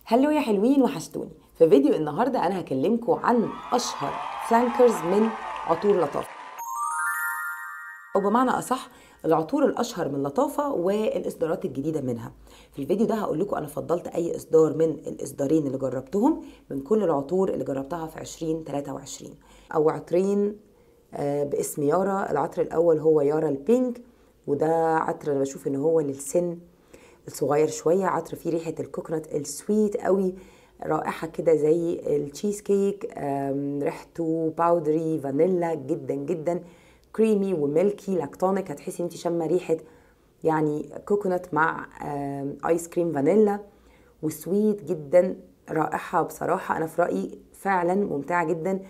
هلو يا حلوين وحشتوني في فيديو النهارده انا هكلمكم عن اشهر فلانكرز من عطور لطافه او بمعنى اصح العطور الاشهر من لطافه والاصدارات الجديده منها في الفيديو ده هقول لكم انا فضلت اي اصدار من الاصدارين اللي جربتهم من كل العطور اللي جربتها في 2023 او عطرين آه، باسم يارا العطر الاول هو يارا البينك وده عطر انا بشوف ان هو للسن الصغير شويه عطر فيه ريحه الكوكونات السويت قوي رائحه كده زي التشيز كيك آم، ريحته باودري فانيلا جدا جدا كريمي وميلكي لاكتونيك هتحسي انت شامه ريحه يعني كوكونات مع آم، ايس كريم فانيلا وسويت جدا رائحه بصراحه انا في رايي فعلا ممتعه جدا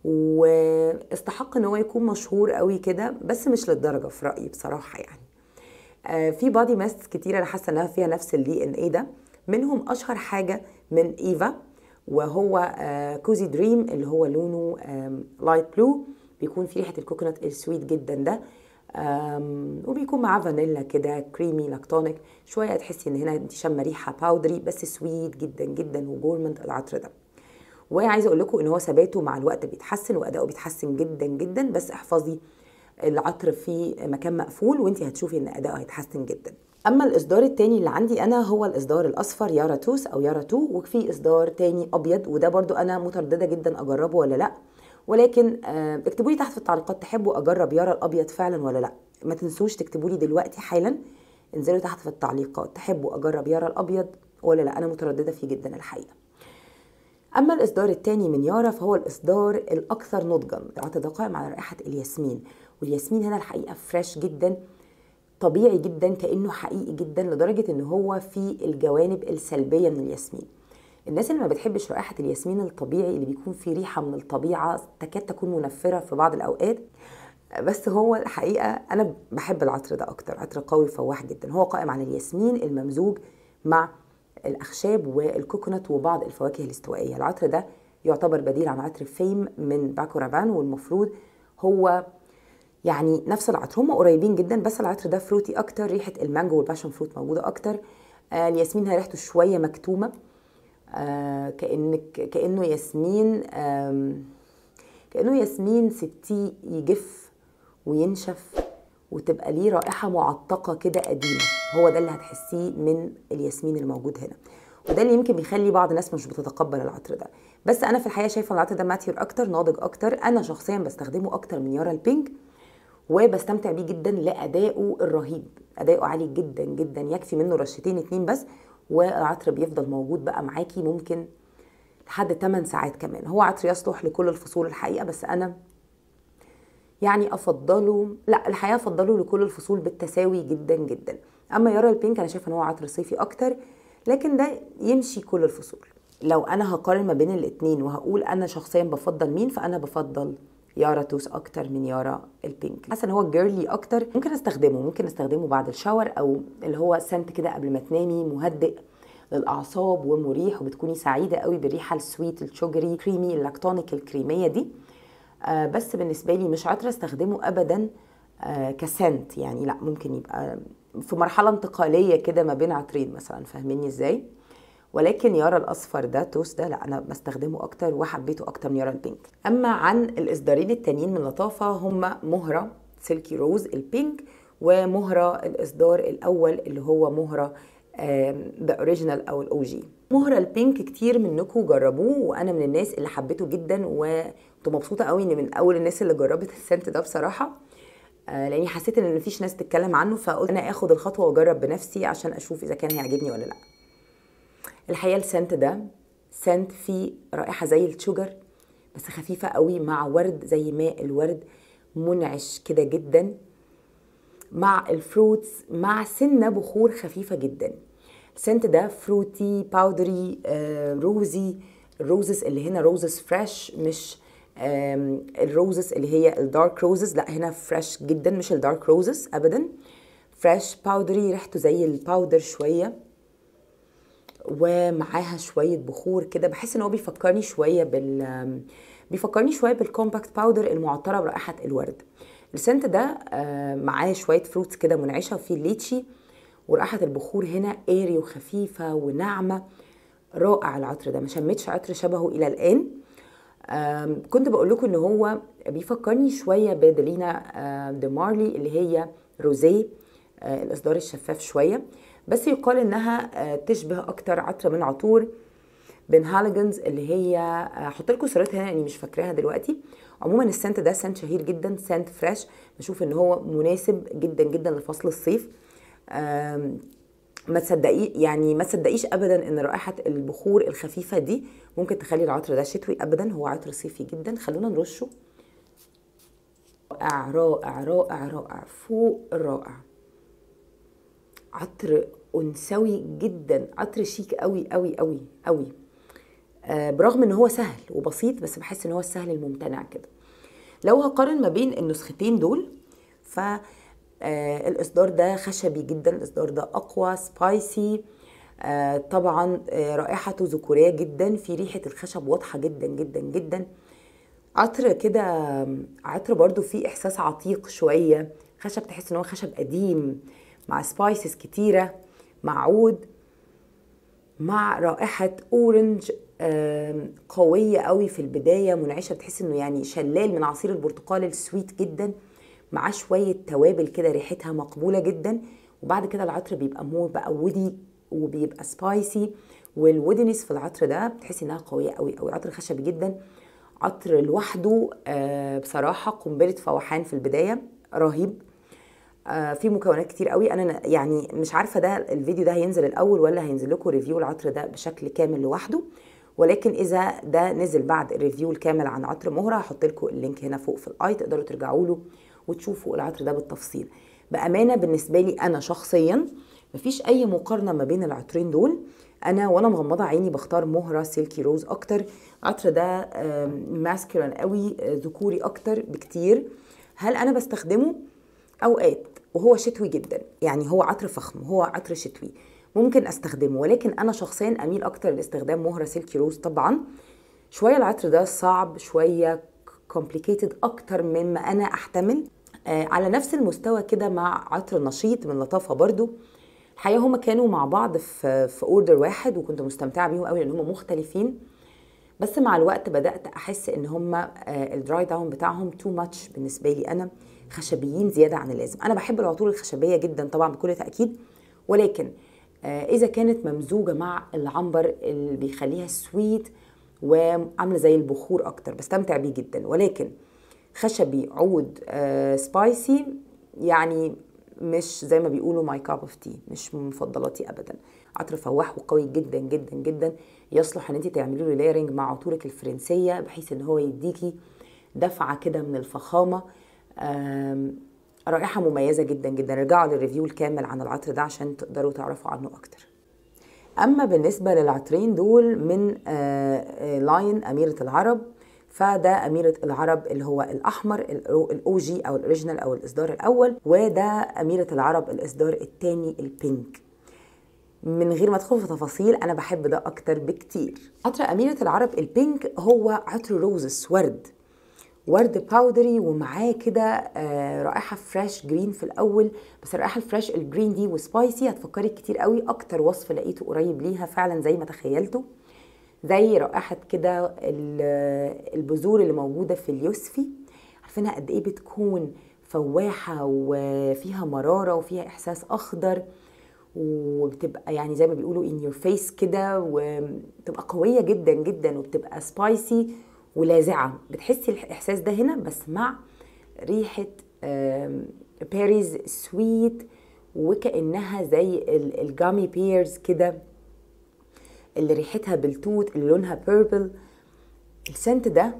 واستحق ان هو يكون مشهور قوي كده بس مش للدرجه في رايي بصراحه يعني آه، في بادي ماست كتير انا حاسه انها فيها نفس الدي ان اي ده منهم اشهر حاجه من ايفا وهو آه، كوزي دريم اللي هو لونه لايت بلو بيكون فيه ريحه الكوكونات السويت جدا ده آم، وبيكون معاه فانيلا كده كريمي لاكتونيك شويه تحسي ان هنا انت شامه ريحه باودري بس سويت جدا جدا وجورمنت العطر ده وعايزه اقول لكم ان هو ثباته مع الوقت بيتحسن واداؤه بيتحسن جدا جدا بس احفظي العطر في مكان مقفول وانت هتشوفي ان اداؤه هيتحسن جدا اما الاصدار التاني اللي عندي انا هو الاصدار الاصفر يارا توس او يارا تو وفي اصدار تاني ابيض وده برضو انا متردده جدا اجربه ولا لا ولكن آه، اكتبوا لي تحت في التعليقات تحبوا اجرب يارا الابيض فعلا ولا لا ما تنسوش تكتبوا لي دلوقتي حالا انزلوا تحت في التعليقات تحبوا اجرب يارا الابيض ولا لا انا متردده فيه جدا الحقيقه اما الاصدار الثاني من يارا فهو الاصدار الاكثر نضجا العطر ده قائم على رائحه الياسمين والياسمين هنا الحقيقه فريش جدا طبيعي جدا كانه حقيقي جدا لدرجه ان هو في الجوانب السلبيه من الياسمين الناس اللي ما بتحبش رائحه الياسمين الطبيعي اللي بيكون فيه ريحه من الطبيعه تكاد تكون منفره في بعض الاوقات بس هو الحقيقه انا بحب العطر ده اكتر عطر قوي فواح جدا هو قائم على الياسمين الممزوج مع الاخشاب والكوكونات وبعض الفواكه الاستوائيه العطر ده يعتبر بديل عن عطر فيم من باكو رافان والمفروض هو يعني نفس العطر هم قريبين جدا بس العطر ده فروتي اكتر ريحه المانجو والباشن فروت موجوده اكتر آه الياسمين هي ريحته شويه مكتومه آه كانك كانه ياسمين آم، كانه ياسمين ستيه يجف وينشف وتبقى ليه رائحه معتقه كده قديمه هو ده اللي هتحسيه من الياسمين الموجود هنا وده اللي يمكن بيخلي بعض الناس مش بتتقبل العطر ده بس انا في الحقيقه شايفه العطر ده ماتيور اكتر ناضج اكتر انا شخصيا بستخدمه اكتر من يارا البينك وبستمتع بيه جدا لادائه الرهيب اداؤه عالي جدا جدا يكفي منه رشتين اتنين بس والعطر بيفضل موجود بقى معاكي ممكن لحد 8 ساعات كمان هو عطر يصلح لكل الفصول الحقيقه بس انا يعني افضله لا الحقيقه افضله لكل الفصول بالتساوي جدا جدا اما يارا البينك انا شايفه ان هو عطر صيفي اكتر لكن ده يمشي كل الفصول لو انا هقارن ما بين الاتنين وهقول انا شخصيا بفضل مين فانا بفضل يارا توس اكتر من يارا البينك حاسه ان هو جيرلي اكتر ممكن استخدمه ممكن استخدمه بعد الشاور او اللي هو سنت كده قبل ما تنامي مهدئ للاعصاب ومريح وبتكوني سعيده قوي بالريحه السويت الشوجري كريمي اللاكتونيك الكريميه دي آه، بس بالنسبه لي مش عطر استخدمه ابدا آه، كسنت يعني لا ممكن يبقى في مرحله انتقاليه كده ما بين عطرين مثلا فاهميني ازاي ولكن يارا الاصفر ده توس ده لا انا بستخدمه اكتر وحبيته اكتر من يارا البينك اما عن الاصدارين التانيين من لطافه هم مهره سيلكي روز البينك ومهره الاصدار الاول اللي هو مهره ذا اوريجينال او الاو جي مهره البينك كتير منكم جربوه وانا من الناس اللي حبيته جدا وكنت مبسوطه قوي ان من اول الناس اللي جربت السنت ده بصراحه آه، لاني حسيت ان مفيش ناس تتكلم عنه فقلت انا اخد الخطوه واجرب بنفسي عشان اشوف اذا كان هيعجبني ولا لا الحقيقه السنت ده سنت فيه رائحه زي الشجر بس خفيفه قوي مع ورد زي ماء الورد منعش كده جدا مع الفروتس مع سنه بخور خفيفه جدا السنت ده فروتي باودري آه، روزي الروزز اللي هنا روزز فريش مش آم، الروزز اللي هي الدارك روزز لا هنا فريش جدا مش الدارك روزز ابدا فريش باودري ريحته زي الباودر شويه ومعاها شويه بخور كده بحس ان هو بيفكرني شويه بال بيفكرني شويه بالكومباكت باودر المعطره برائحه الورد السنت ده آه، معاه شويه فروتس كده منعشه وفيه الليتشي ورائحه البخور هنا ايري وخفيفه وناعمه رائع العطر ده ما شميتش عطر شبهه الى الان آم، كنت بقول لكم ان هو بيفكرني شويه بدلينا آم، دي مارلي اللي هي روزيه آه، الاصدار الشفاف شويه بس يقال انها آه، تشبه اكتر عطر من عطور بن هاليجنز اللي هي هحط لكم صورتها هنا لاني مش فاكراها دلوقتي عموما السنت ده سنت شهير جدا سنت فريش بشوف ان هو مناسب جدا جدا لفصل الصيف آم، ما تصدقي يعني ما تصدقيش ابدا ان رائحه البخور الخفيفه دي ممكن تخلي العطر ده شتوي ابدا هو عطر صيفي جدا خلونا نرشه رائع رائع رائع رائع فوق الرائع عطر انثوي جدا عطر شيك قوي قوي قوي قوي آه، برغم ان هو سهل وبسيط بس بحس ان هو السهل الممتنع كده لو هقارن ما بين النسختين دول ف آه، الاصدار ده خشبي جدا الاصدار ده اقوى سبايسي آه، طبعا آه، رائحته ذكوريه جدا في ريحه الخشب واضحه جدا جدا جدا عطر كده عطر برضو فيه احساس عتيق شويه خشب تحس ان هو خشب قديم مع سبايسز كتيره مع عود مع رائحة أورنج آم، قوية قوي في البداية منعشة بتحس إنه يعني شلال من عصير البرتقال السويت جدا مع شوية توابل كده ريحتها مقبولة جدا وبعد كده العطر بيبقى مور بقى ودي وبيبقى سبايسي والودنس في العطر ده بتحسي إنها قوية قوي قوي عطر خشبي جدا عطر لوحده آه، بصراحة قنبلة فوحان في البداية رهيب آه، في مكونات كتير قوي انا ن- يعني مش عارفه ده الفيديو ده هينزل الاول ولا هينزل لكم ريفيو العطر ده بشكل كامل لوحده ولكن اذا ده نزل بعد الريفيو الكامل عن عطر مهره هحط لكم اللينك هنا فوق في الاي تقدروا ترجعوا له وتشوفوا العطر ده بالتفصيل بامانه بالنسبه لي انا شخصيا مفيش اي مقارنه ما بين العطرين دول انا وانا مغمضه عيني بختار مهره سيلكي روز اكتر العطر ده ماسكران قوي آه، ذكوري اكتر بكتير هل انا بستخدمه اوقات وهو شتوي جدا يعني هو عطر فخم هو عطر شتوي ممكن استخدمه ولكن انا شخصيا اميل اكتر لاستخدام مهره سيلكي روز طبعا شويه العطر ده صعب شويه كومبليكيتد اكتر مما انا احتمل آه على نفس المستوى كده مع عطر نشيط من لطافه برضو الحقيقه هما كانوا مع بعض في في اوردر واحد وكنت مستمتعه بيهم قوي لان هما مختلفين بس مع الوقت بدات احس ان هم الدراي داون بتاعهم تو ماتش بالنسبه لي انا خشبيين زياده عن اللازم انا بحب العطور الخشبيه جدا طبعا بكل تاكيد ولكن آه، اذا كانت ممزوجه مع العنبر اللي بيخليها سويت وعامله زي البخور اكتر بستمتع بيه جدا ولكن خشبي عود آه، سبايسي يعني مش زي ما بيقولوا ماي كاب اوف تي مش من مفضلاتي ابدا عطر فواح وقوي جدا جدا جدا يصلح ان انت تعملي له لايرنج مع عطورك الفرنسيه بحيث ان هو يديكي دفعه كده من الفخامه آم، رائحه مميزه جدا جدا رجعوا للريفيو الكامل عن العطر ده عشان تقدروا تعرفوا عنه اكتر اما بالنسبه للعطرين دول من آه، آه، لاين اميره العرب فده اميره العرب اللي هو الاحمر الاو جي او الاوريجينال او الاصدار الاول وده اميره العرب الاصدار الثاني البينك من غير ما ادخل في تفاصيل انا بحب ده اكتر بكتير عطر اميره العرب البينك هو عطر روزس ورد ورد باودري ومعاه كده آه، رائحه فريش جرين في الاول بس الرائحه الفريش الجرين دي وسبايسي هتفكرك كتير قوي اكتر وصف لقيته قريب ليها فعلا زي ما تخيلته زي رائحه كده ال- البذور اللي موجوده في اليوسفي عارفينها قد ايه بتكون فواحه وفيها مراره وفيها احساس اخضر وبتبقى يعني زي ما بيقولوا in your face كده وبتبقى قوية جدا جدا وبتبقى سبايسي ولاذعة بتحسي الإحساس ده هنا بس مع ريحة آم، بيريز سويت وكأنها زي ال- الجامي بيرز كده اللي ريحتها بالتوت اللي لونها بيربل السنت ده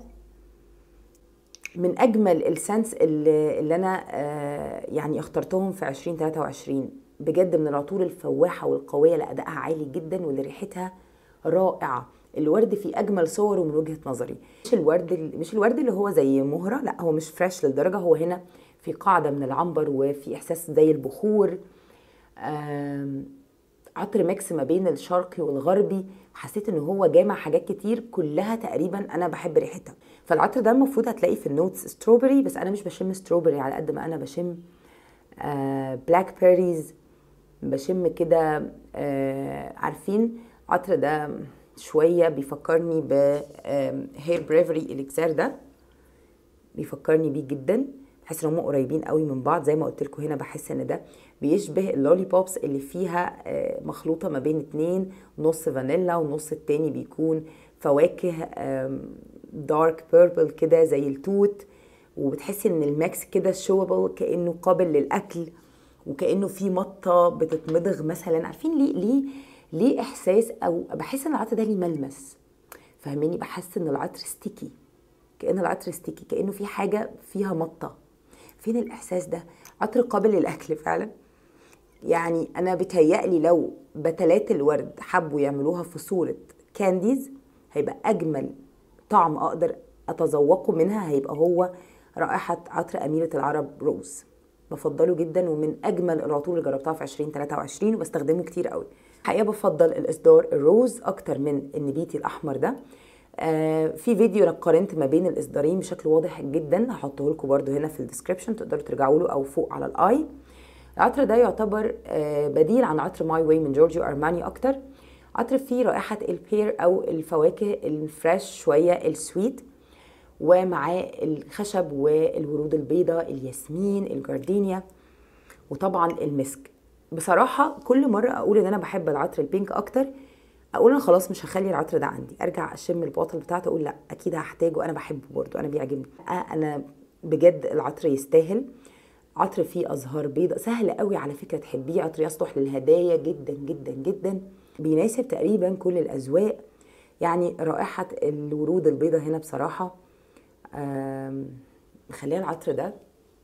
من اجمل السنس اللي, اللي انا آه، يعني اخترتهم في 2023 بجد من العطور الفواحه والقويه اللي ادائها عالي جدا واللي ريحتها رائعه الورد في اجمل صوره من وجهه نظري مش الورد ال- مش الورد اللي هو زي مهره لا هو مش فريش للدرجه هو هنا في قاعده من العنبر وفي احساس زي البخور آم، عطر ميكس ما بين الشرقي والغربي حسيت ان هو جامع حاجات كتير كلها تقريبا انا بحب ريحتها فالعطر ده المفروض هتلاقيه في النوتس ستروبري بس انا مش بشم ستروبري على قد ما انا بشم آه بلاك بيريز بشم كده آه عارفين عطر ده شويه بيفكرني ب هير بريفري اليكسار ده بيفكرني بيه جدا بحس ان هم قريبين قوي من بعض زي ما قلت لكم هنا بحس ان ده بيشبه اللولي بوبس اللي فيها آه، مخلوطه ما بين اتنين نص فانيلا والنص التاني بيكون فواكه دارك بيربل كده زي التوت وبتحسي ان الماكس كده شوبل كانه قابل للاكل وكانه في مطه بتتمضغ مثلا عارفين ليه ليه ليه احساس او بحس ان العطر ده ليه ملمس فاهماني بحس ان العطر ستيكي كان العطر ستيكي كانه في حاجه فيها مطه فين الاحساس ده عطر قابل للاكل فعلا يعني انا بتهيألي لو بتلات الورد حبوا يعملوها في صوره كانديز هيبقى اجمل طعم اقدر اتذوقه منها هيبقى هو رائحه عطر اميره العرب روز بفضله جدا ومن اجمل العطور اللي جربتها في 2023 وبستخدمه كتير قوي حقيقه بفضل الاصدار الروز اكتر من النبيتي الاحمر ده آه في فيديو انا قارنت ما بين الاصدارين بشكل واضح جدا هحطه لكم برده هنا في الديسكربشن تقدروا ترجعوا له او فوق على الاي العطر ده يعتبر آه بديل عن عطر ماي واي من جورجيو ارماني اكتر عطر فيه رائحه البير او الفواكه الفريش شويه السويت ومعاه الخشب والورود البيضاء الياسمين الجاردينيا وطبعا المسك بصراحة كل مرة أقول إن أنا بحب العطر البينك أكتر أقول أنا خلاص مش هخلي العطر ده عندي أرجع أشم الباطل بتاعته أقول لا أكيد هحتاجه أنا بحبه برضه أنا بيعجبني آه أنا بجد العطر يستاهل عطر فيه أزهار بيضاء سهل قوي على فكرة تحبيه عطر يصلح للهدايا جدا جدا جدا بيناسب تقريبا كل الأذواق يعني رائحة الورود البيضاء هنا بصراحة مخليه العطر ده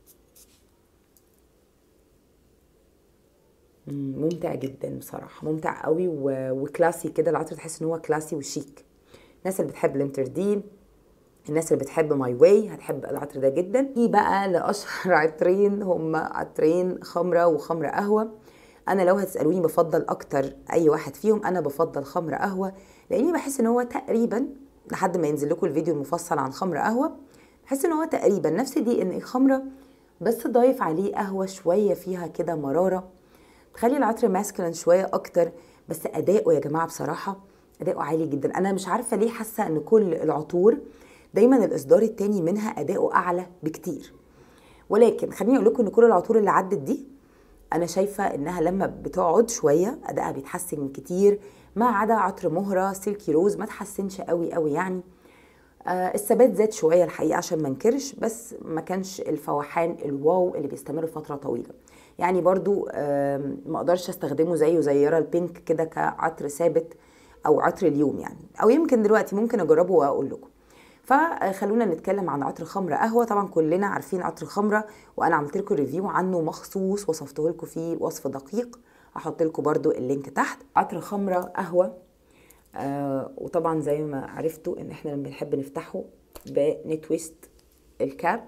ممتع جدا بصراحه ممتع قوي وكلاسي كده العطر تحس ان هو كلاسي وشيك الناس اللي بتحب الانتردين الناس اللي بتحب ماي واي هتحب العطر ده جدا في بقى لاشهر عطرين هم عطرين خمره وخمره قهوه انا لو هتسالوني بفضل اكتر اي واحد فيهم انا بفضل خمره قهوه لاني بحس ان هو تقريبا لحد ما ينزل لكم الفيديو المفصل عن خمر قهوه بحس ان هو تقريبا نفس دي ان خمره بس ضايف عليه قهوه شويه فيها كده مراره تخلي العطر ماسكلين شويه اكتر بس اداؤه يا جماعه بصراحه اداؤه عالي جدا انا مش عارفه ليه حاسه ان كل العطور دايما الاصدار التاني منها اداؤه اعلى بكتير ولكن خليني اقول لكم ان كل العطور اللي عدت دي انا شايفه انها لما بتقعد شويه ادائها بيتحسن كتير ما عدا عطر مهره سيلكي روز ما تحسنش قوي قوي يعني آه الثبات زاد شويه الحقيقه عشان ما انكرش بس ما كانش الفوحان الواو اللي بيستمر فتره طويله يعني برضو آه ما اقدرش استخدمه زيه زي يرى البينك كده كعطر ثابت او عطر اليوم يعني او يمكن دلوقتي ممكن اجربه واقول لكم فخلونا نتكلم عن عطر خمره قهوه طبعا كلنا عارفين عطر الخمره وانا عملت لكم ريفيو عنه مخصوص وصفته لكم فيه وصف دقيق هحط لكم برده اللينك تحت عطر خمره قهوه آه وطبعا زي ما عرفتوا ان احنا لما بنحب نفتحه بنتويست الكاب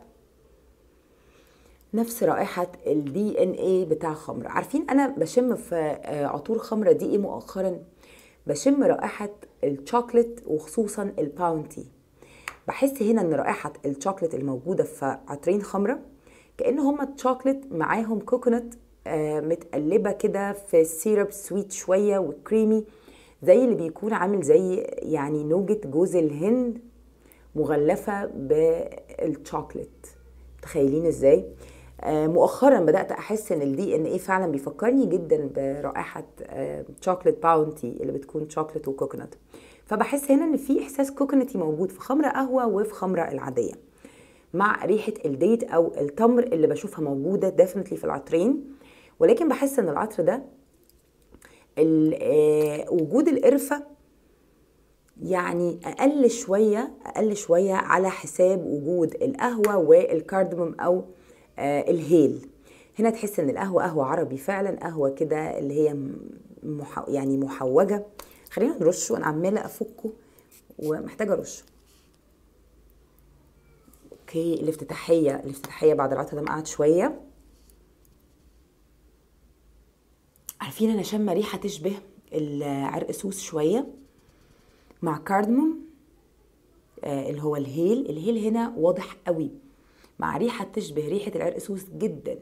نفس رائحة الدي ان اي بتاع خمرة عارفين انا بشم في آه، عطور خمرة دي ايه مؤخرا بشم رائحة الشوكليت وخصوصا الباونتي بحس هنا ان رائحة الشوكليت الموجودة في عطرين خمرة كأن هما الشوكليت معاهم كوكونات آه متقلبة كده في سيرب سويت شوية وكريمي زي اللي بيكون عامل زي يعني نوجة جوز الهند مغلفة بالشوكليت تخيلين ازاي آه مؤخرا بدات احس ان الدي ان ايه فعلا بيفكرني جدا برائحه شوكليت آه باونتي اللي بتكون شوكليت وكوكونات فبحس هنا ان في احساس كوكوناتي موجود في خمره قهوه وفي خمره العاديه مع ريحه الديت او التمر اللي بشوفها موجوده ديفنتلي في العطرين ولكن بحس ان العطر ده آه، وجود القرفه يعني اقل شويه اقل شويه على حساب وجود القهوه والكاردموم او آه، الهيل هنا تحس ان القهوه قهوه عربي فعلا قهوه كده اللي هي مح... يعني محوجه خلينا نرشه انا عماله افكه ومحتاجه ارشه اوكي الافتتاحيه الافتتاحيه بعد العطر ده قعد شويه عارفين انا شامه ريحه تشبه العرق سوس شويه مع كاردموم آه اللي هو الهيل الهيل هنا واضح قوي مع ريحه تشبه ريحه العرق سوس جدا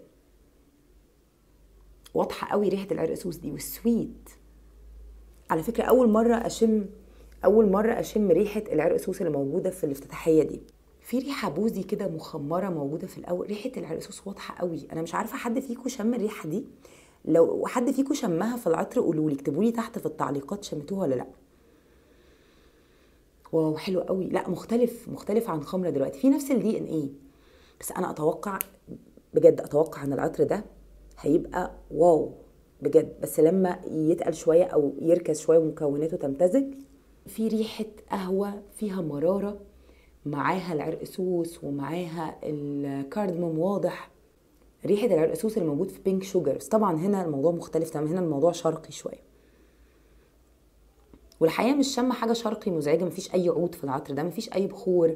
واضحه قوي ريحه العرق سوس دي والسويت على فكره اول مره اشم اول مره اشم ريحه العرق سوس اللي موجوده في الافتتاحيه دي في ريحه بوزي كده مخمره موجوده في الاول ريحه العرق سوس واضحه قوي انا مش عارفه حد فيكم شم الريحه دي لو حد فيكم شمها في العطر قولوا لي اكتبوا لي تحت في التعليقات شمتوها ولا لا واو حلو قوي لا مختلف مختلف عن خمره دلوقتي في نفس الدي ان ايه بس انا اتوقع بجد اتوقع ان العطر ده هيبقى واو بجد بس لما يتقل شويه او يركز شويه ومكوناته تمتزج في ريحه قهوه فيها مراره معاها العرقسوس ومعاها الكاردموم واضح ريحه العرقسوس اللي موجود في بينك شوجرز طبعا هنا الموضوع مختلف تماما هنا الموضوع شرقي شويه والحقيقه مش شم حاجه شرقي مزعجه مفيش اي عود في العطر ده مفيش اي بخور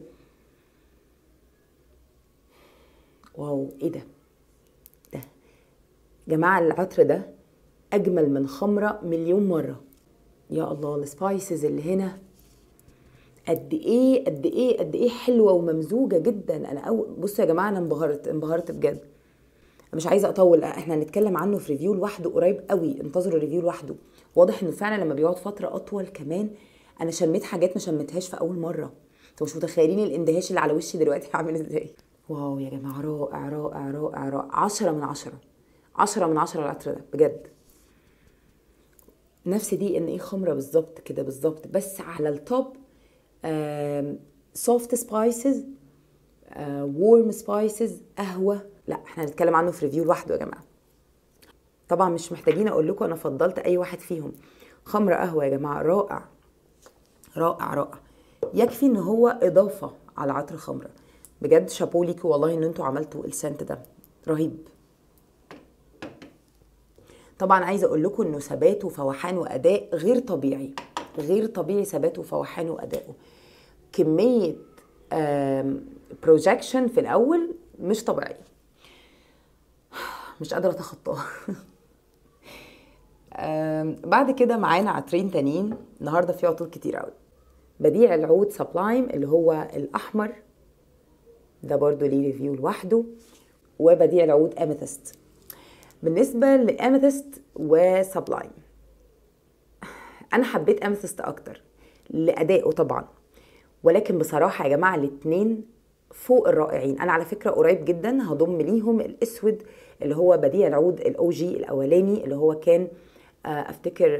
واو ايه ده ده جماعه العطر ده اجمل من خمره مليون مره يا الله السبايسز اللي هنا قد ايه قد ايه قد ايه حلوه وممزوجه جدا انا أول بصوا يا جماعه انا انبهرت انبهرت بجد مش عايزه اطول احنا هنتكلم عنه في ريفيو لوحده قريب قوي انتظروا الريفيو لوحده واضح انه فعلا لما بيقعد فتره اطول كمان انا شميت حاجات ما شميتهاش في اول مره انتوا مش متخيلين الاندهاش اللي على وشي دلوقتي عامل ازاي واو يا جماعه رائع رائع رائع رائع 10 من 10 10 من 10 العطر ده بجد نفس دي ان ايه خمره بالظبط كده بالظبط بس على التوب سوفت سبايسز وورم سبايسز قهوه لا احنا هنتكلم عنه في ريفيو لوحده يا جماعه طبعا مش محتاجين اقول لكم انا فضلت اي واحد فيهم خمر قهوه يا جماعه رائع رائع رائع يكفي ان هو اضافه على عطر خمره بجد شابو ليكوا والله ان انتوا عملتوا السنت ده رهيب طبعا عايزه اقول لكم انه ثبات وفوحان واداء غير طبيعي غير طبيعي ثباته وفوحانه وادائه كميه بروجكشن في الاول مش طبيعي مش قادره اتخطاها بعد كده معانا عطرين تانيين النهارده في عطور كتير قوي بديع العود سبلايم اللي هو الاحمر ده برضو ليه ريفيو لوحده وبديع العود اميثست بالنسبه لاميثست وسبلايم انا حبيت اميثست اكتر لادائه طبعا ولكن بصراحه يا جماعه الاتنين فوق الرائعين انا على فكره قريب جدا هضم ليهم الاسود اللي هو بديع العود الاو جي الاولاني اللي هو كان افتكر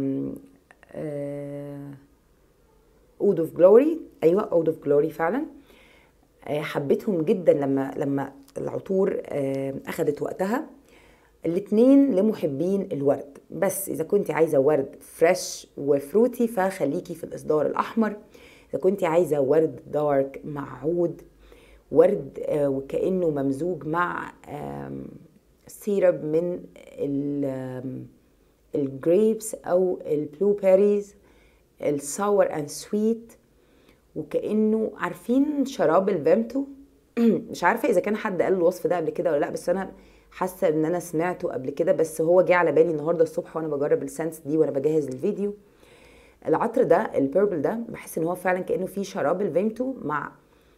اود اوف جلوري ايوه اود اوف جلوري فعلا حبيتهم جدا لما لما العطور اخذت وقتها الاتنين لمحبين الورد بس اذا كنت عايزه ورد فريش وفروتي فخليكي في الاصدار الاحمر اذا كنت عايزه ورد دارك مع عود ورد وكانه ممزوج مع سيرب من الجريبس او البلو بيريز الساور اند سويت وكانه عارفين شراب الفيمتو مش عارفه اذا كان حد قال الوصف ده قبل كده ولا لا بس انا حاسه ان انا سمعته قبل كده بس هو جه على بالي النهارده الصبح وانا بجرب السنس دي وانا بجهز الفيديو العطر ده البيربل ده بحس ان هو فعلا كانه فيه شراب الفيمتو مع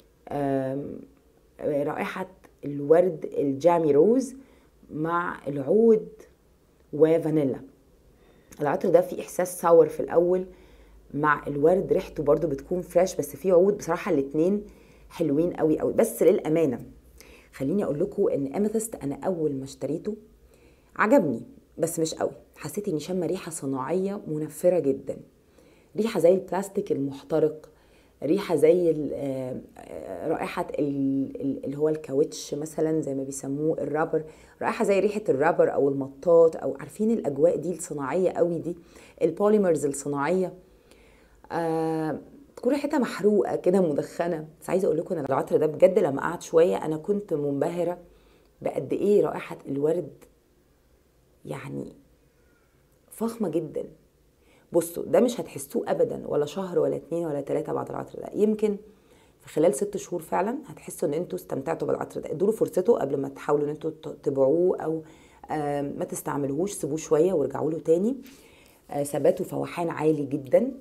رائحه الورد الجامي روز مع العود وفانيلا العطر ده فيه احساس ساور في الاول مع الورد ريحته برضو بتكون فريش بس فيه عود بصراحه الاتنين حلوين قوي قوي بس للامانه خليني اقول لكم ان اميثست انا اول ما اشتريته عجبني بس مش قوي حسيت اني شامه ريحه صناعيه منفره جدا ريحه زي البلاستيك المحترق ريحه زي رائحه اللي هو الكاوتش مثلا زي ما بيسموه الرابر رائحه زي ريحه الرابر او المطاط او عارفين الاجواء دي الصناعيه قوي دي البوليمرز الصناعيه آه تكون ريحتها محروقه كده مدخنه بس عايزه اقول لكم ان العطر ده بجد لما قعد شويه انا كنت منبهره بقد ايه رائحه الورد يعني فخمه جدا بصوا ده مش هتحسوه ابدا ولا شهر ولا اتنين ولا تلاته بعد العطر ده يمكن في خلال ست شهور فعلا هتحسوا ان انتوا استمتعتوا بالعطر ده ادوا فرصته قبل ما تحاولوا ان انتوا تبيعوه او ما تستعملوهوش سيبوه شويه وارجعوا له تاني ثباته فوحان عالي جدا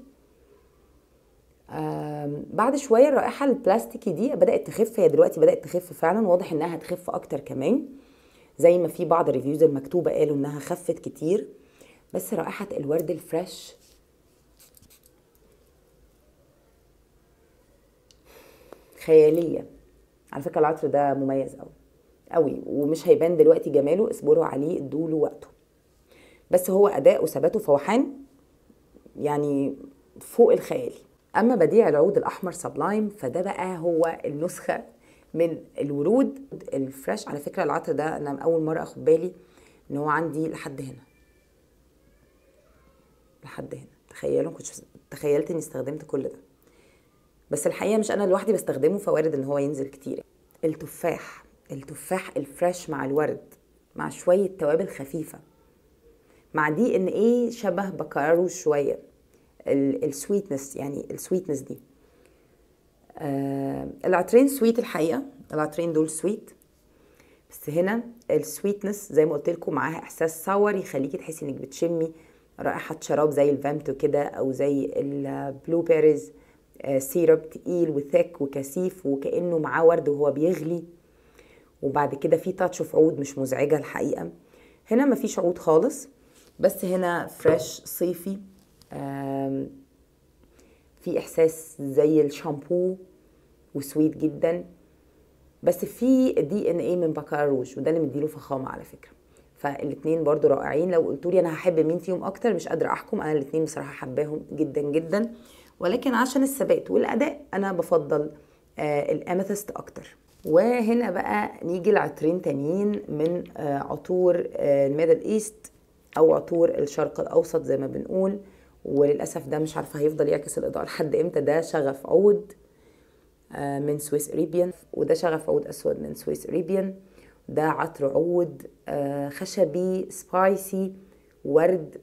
بعد شويه الرائحه البلاستيكي دي بدات تخف هي دلوقتي بدات تخف فعلا واضح انها هتخف اكتر كمان زي ما في بعض الريفيوز المكتوبه قالوا انها خفت كتير بس رائحه الورد الفريش خياليه على فكره العطر ده مميز قوي قوي ومش هيبان دلوقتي جماله اصبروا عليه ادوله وقته بس هو اداء وثبات وفوحان يعني فوق الخيال اما بديع العود الاحمر سبلايم فده بقى هو النسخه من الورود الفريش على فكره العطر ده انا اول مره اخد بالي ان هو عندي لحد هنا لحد هنا تخيلوا كنت تخيلت اني استخدمت كل ده بس الحقيقه مش انا لوحدي بستخدمه فوارد ان هو ينزل كتير التفاح التفاح الفريش مع الورد مع شويه توابل خفيفه مع دي ان ايه شبه بكارو شويه السويتنس يعني السويتنس دي آه العطرين سويت الحقيقه العطرين دول سويت بس هنا السويتنس زي ما قلت لكم معاها احساس صور يخليكي تحسي انك بتشمي رائحه شراب زي الفامتو كده او زي البلو بيريز آه سيرب تقيل وثك وكثيف وكانه معاه ورد وهو بيغلي وبعد كده في تاتش اوف عود مش مزعجه الحقيقه هنا مفيش عود خالص بس هنا فريش صيفي في احساس زي الشامبو وسويت جدا بس في دي ان ايه من بكاروج وده اللي مديله فخامه على فكره فالاثنين برضو رائعين لو قلتوا لي انا هحب مين فيهم اكتر مش قادره احكم انا الاثنين بصراحه حباهم جدا جدا ولكن عشان الثبات والاداء انا بفضل آه الاميثست اكتر وهنا بقى نيجي لعطرين تانيين من آه عطور آه الميدل ايست او عطور الشرق الاوسط زي ما بنقول وللاسف ده مش عارفه هيفضل يعكس الاضاءه لحد امتى ده شغف عود من سويس اريبيان وده شغف عود اسود من سويس اريبيان ده عطر عود خشبي سبايسي ورد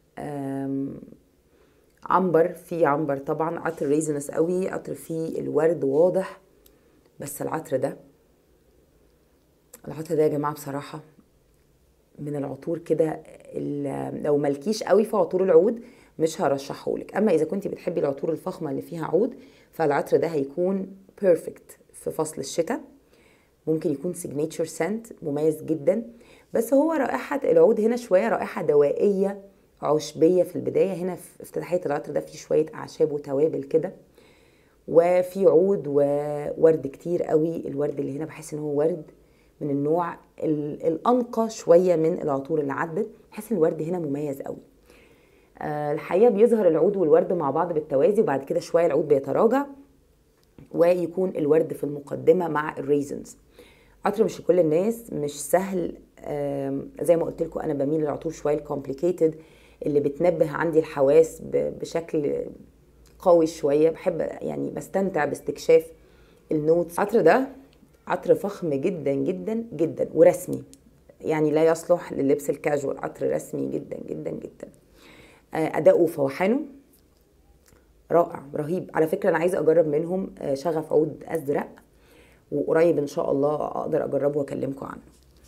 عنبر فيه عنبر طبعا عطر ريزنس قوي عطر فيه الورد واضح بس العطر ده العطر ده يا جماعه بصراحه من العطور كده لو ملكيش قوي في عطور العود مش هرشحهولك اما اذا كنت بتحبي العطور الفخمه اللي فيها عود فالعطر ده هيكون بيرفكت في فصل الشتاء ممكن يكون سيجنيتشر سنت مميز جدا بس هو رائحه العود هنا شويه رائحه دوائيه عشبيه في البدايه هنا في افتتاحيه العطر ده فيه شويه اعشاب وتوابل كده وفي عود وورد كتير قوي الورد اللي هنا بحس ان هو ورد من النوع الانقى شويه من العطور اللي عدت بحس ان الورد هنا مميز قوي أه الحقيقه بيظهر العود والورد مع بعض بالتوازي وبعد كده شويه العود بيتراجع ويكون الورد في المقدمه مع الريزنز عطر مش لكل الناس مش سهل زي ما قلت لكم انا بميل للعطور شويه الكومبليكيتد اللي بتنبه عندي الحواس بشكل قوي شويه بحب يعني بستمتع باستكشاف النوتس العطر ده عطر فخم جدا جدا جدا ورسمي يعني لا يصلح للبس الكاجوال عطر رسمي جدا جدا جدا اداؤه وفوحانه رائع رهيب على فكره انا عايزه اجرب منهم شغف عود ازرق وقريب ان شاء الله اقدر اجربه واكلمكم عنه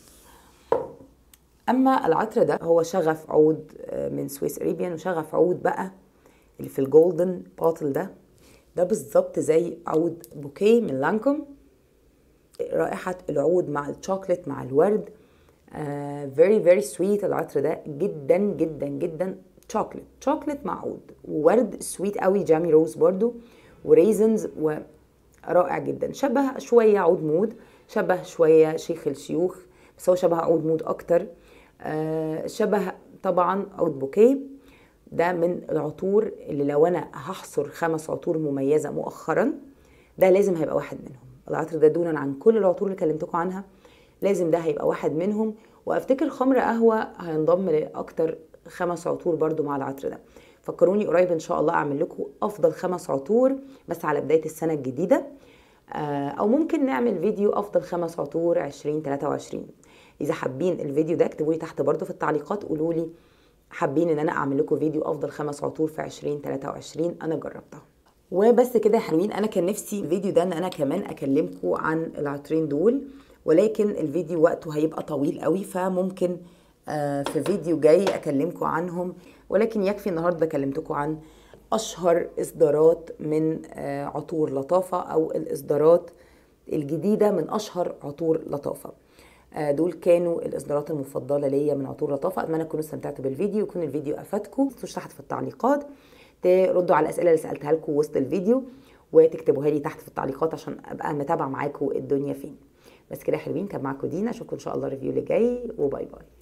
اما العطر ده هو شغف عود من سويس اريبيان وشغف عود بقى اللي في الجولدن باتل ده ده بالظبط زي عود بوكيه من لانكوم رائحة العود مع الشوكليت مع الورد فيري فيري سويت العطر ده جدا جدا جدا شوكليت شوكليت مع عود وورد سويت قوي جامي روز برضو وريزنز ورائع جدا شبه شوية عود مود شبه شوية شيخ الشيوخ بس هو شبه عود مود أكتر آه شبه طبعا عود بوكيه ده من العطور اللي لو أنا هحصر خمس عطور مميزة مؤخرا ده لازم هيبقى واحد منهم العطر ده دونا عن كل العطور اللي كلمتكم عنها لازم ده هيبقى واحد منهم وافتكر خمر قهوه هينضم لاكتر خمس عطور برضو مع العطر ده فكروني قريب ان شاء الله اعمل لكم افضل خمس عطور بس على بدايه السنه الجديده او ممكن نعمل فيديو افضل خمس عطور 2023 اذا حابين الفيديو ده اكتبوا لي تحت برضو في التعليقات قولوا لي حابين ان انا اعمل لكم فيديو افضل خمس عطور في 2023 انا جربتها وبس كده يا حلوين انا كان نفسي الفيديو ده ان انا كمان اكلمكم عن العطرين دول ولكن الفيديو وقته هيبقى طويل قوي فممكن في فيديو جاي اكلمكم عنهم ولكن يكفي النهارده كلمتكم عن اشهر اصدارات من عطور لطافه او الاصدارات الجديده من اشهر عطور لطافه دول كانوا الاصدارات المفضله ليا من عطور لطافه اتمنى تكونوا استمتعتوا بالفيديو يكون الفيديو افادكم ما تحت في التعليقات تردوا على الاسئله اللي سالتها لكم وسط الفيديو وتكتبوها لي تحت في التعليقات عشان ابقى متابعه معاكم الدنيا فين بس كده يا حلوين كان معاكم دينا اشوفكم ان شاء الله الريفيو اللي جاي وباي باي